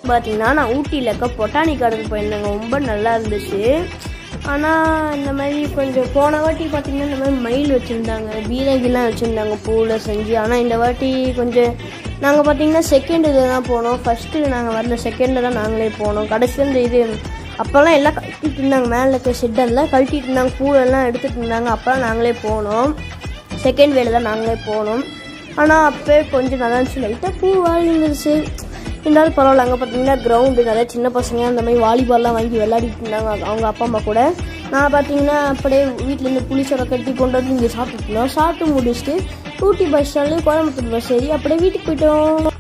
பார்த்தீங்கன்னா நான் ஊட்டியில் இருக்க பொட்டானி கார்டன் போயிருந்தேங்க ரொம்ப நல்லா இருந்துச்சு ஆனால் இந்த மாதிரி கொஞ்சம் போன வாட்டி பார்த்தீங்கன்னா இந்த மாதிரி மயில் வச்சுருந்தாங்க பீரங்கிலாம் வச்சுருந்தாங்க பூவில் செஞ்சு ஆனால் இந்த வாட்டி கொஞ்சம் நாங்கள் பார்த்தீங்கன்னா செகண்ட் இதில் தான் போனோம் ஃபஸ்ட்டு நாங்கள் வரல செகண்டில் தான் நாங்களே போனோம் கடைசியில் இந்த இது அப்போல்லாம் எல்லாம் கழட்டிட்டு இருந்தாங்க மேலே இருக்க ஷெட்டெல்லாம் கழட்டிட்டு இருந்தாங்க பூவெல்லாம் எடுத்துகிட்டு இருந்தாங்க அப்போலாம் நாங்களே போனோம் செகண்ட் வேல தான் நாங்களே போனோம் ஆனால் அப்போ கொஞ்சம் நல்லா இருந்துச்சு லைட்டாக பூ வாழி இருந்துச்சு இருந்தாலும் பரவாயில்ல அங்கே பார்த்தீங்கன்னா கிரவுண்டு நிறைய சின்ன பசங்க அந்த மாதிரி வாலிபால்லாம் வாங்கி விளையாடிட்டு இருந்தாங்க அவங்க அப்பா அம்மா கூட நான் பார்த்தீங்கன்னா அப்படியே வீட்டிலேருந்து புளிச்சோரை கட்டி கொண்டு வந்து இங்கே சாப்பிட்டுட்டு இருந்தோம் சாப்பிட்டு முடிச்சுட்டு Ooty bus stand Coimbatore bus ஏறி அப்படியே வீட்டுக்கு போயிட்டோம்